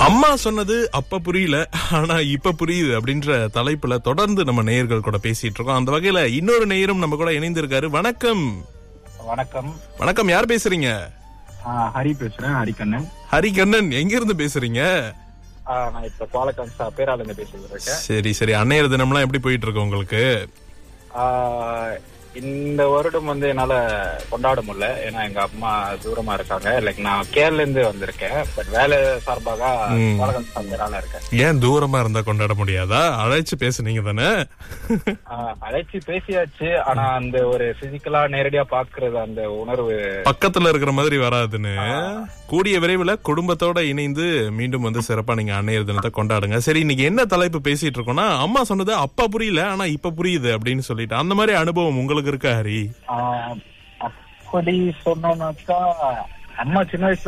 அம்மா சொன்னது அப்ப புரியல ஆனா இப்ப புரியுது அப்படின்ற தலைப்புல தொடர்ந்து நம்ம நேயர்கள் கூட பேசிட்டு இருக்கோம் அந்த வகையில இன்னொரு நேயரும் நம்ம கூட இணைந்திருக்காரு வணக்கம் வணக்கம் வணக்கம் யார் பேசுறீங்க ஆ, ஹரி பேசுறேன் ஹரிகண்ணன் ஹரிகண்ணன் எங்க இருந்து பேசுறீங்க ஆ, நான் இப்ப பாலக்கன்சா பேரால இருந்து பேசிட்டு இருக்கேன் சரி சரி அன்னையர் தினம்லாம் எப்படி போயிட்டு இருக்கு உங்களுக்கு ஆ, இந்த வருடம் வந்து என்னால கொண்டாட முடியல ஏன்னா எங்க அம்மா தூரமா இருக்காங்க லைக் நான் கேரள இருந்து வந்திருக்கேன் பட் வேலை சார்பாக ம். பாலக்கன்சா பேரால இருக்கேன் ஏன் தூரமா இருந்தா கொண்டாட முடியாதா அழைச்சு பேசுனீங்க தானே ஆ, அழைச்சு பேசியாச்சு ஆனா அந்த ஒரு பிசிக்கலா நேரடியா பாக்குறது அந்த உணர்வு பக்கத்துல இருக்கிற மாதிரி வராதுன்னு கூடிய விரைவில் குடும்பத்தோட இணைந்து மீண்டும் வந்து சிறப்பா நீங்க அன்னையர் தினத்தை கொண்டாடுங்க சரி இன்னைக்கு என்ன தலைப்பு பேசிட்டு இருக்கோம்னா அம்மா சொன்னது அப்பா புரியல ஆனா இப்ப புரியுது அப்படின்னு சொல்லிட்டு அந்த மாதிரி அனுபவம் உங்களுக்கு இருக்கா ஹரி ஆ, அப்படி சொன்னோம்னாக்கா அம்மா சின்ன வயசுல